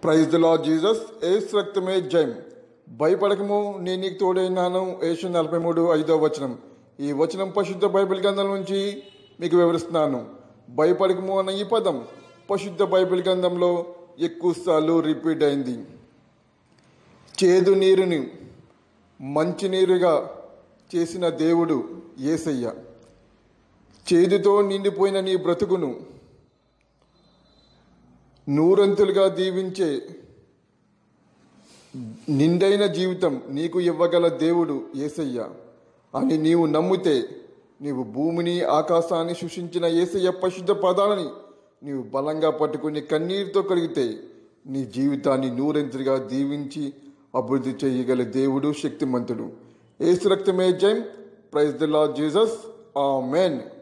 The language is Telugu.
praise the Lord Jesus Yesu రక్తమే జయం భయపడకము నేను నీకు తోడైనాను ఏసు నలభై మూడు ఐదో వచనం ఈ వచనం పరిశుద్ధ బైబిల్ గ్రంథం నుంచి మీకు వివరిస్తున్నాను భయపడకము అన్న ఈ పదం పరిశుద్ధ బైబిల్ గ్రంథంలో ఎక్కువసార్లు రిపీట్ అయింది చేదు నీరుని మంచినీరుగా చేసిన దేవుడు ఏసయ్య చేదుతో నిండిపోయిన నీ బ్రతుకును నూరంతులుగా దీవించే నిండైన జీవితం నీకు ఇవ్వగల దేవుడు ఏసయ్య అని నీవు నమ్మితే నీవు భూమిని ఆకాశాన్ని సృష్టించిన ఏసయ్య పరిశుద్ధ పదాలని నీవు బలంగా పట్టుకుని కన్నీరుతో కలిగితే నీ జీవితాన్ని నూరంతులుగా దీవించి అభివృద్ధి చేయగల దేవుడు శక్తిమంతుడు ఏసు రక్తమే జైమ్ praise the Lord Jesus amen